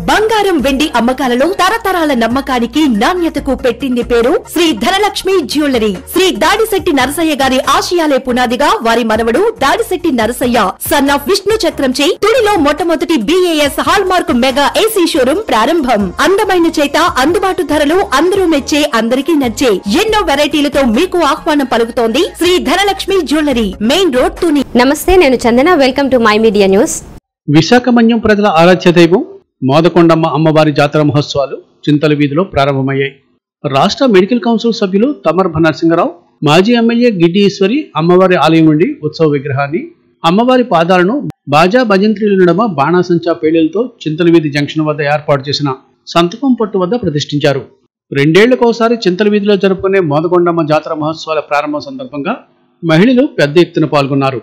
బంగారం వెండి అమ్మకాలలో తరతరాల నమ్మకానికి నాణ్యతకు పెట్టింది పేరు శ్రీ ధనలక్ష్మి జ్యువెలరీ శ్రీ దాడిశెట్టి నరసయ్య గారి ఆశయాలే పునాదిగా వారి మనవడు దాడిశెట్టి నరసయ్య సన్ ఆఫ్ విష్ణు చక్రంచే తుడిలో మొట్టమొదటి BIS hallmark mega AC showroom ప్రారంభం అందమైన చేత అందుబాటు ధరలు అందరూ మెచ్చే అందరికీ నచ్చే ఎన్నో వెరైటీలతో మీకు ఆహ్వానం పలుకుతోంది Sri Dhanalakshmi jewellery main road Tuni నమస్తే నేను Chandana welcome to my media news Visakhamanyam ప్రజల ఆరాధ్య దైవం మోదకొండమ్మ అమ్మవారి జాతర మహోత్సవాలు చింతల వీధిలో ప్రారంభమయ్యాయి రాష్ట్ర మెడికల్ కౌన్సిల్ సభ్యులు తమర్భ నరసింహరావు మాజీ ఎమ్మెల్యే గిడ్డి ఈశ్వరి అమ్మవారి ఆలయం నుండి ఉత్సవ విగ్రహాన్ని అమ్మవారి పాదాలను బాజా భజంత్రీల నడుమ బాణాసంచా పేలులతో చింతల వీధి జంక్షన్ వద్ద ఏర్పాటు చేసిన సంతకం పట్టు వద్ద ప్రతిష్ఠించారు రెండేళ్లకోసారి చింతల వీధిలో జరుపుకునే మోదకొండమ్మ జాతర మహోత్సవాల ప్రారంభం సందర్భంగా మహిళలు పెద్ద ఎత్తున పాల్గొన్నారు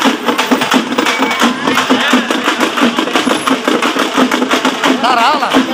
రావాలా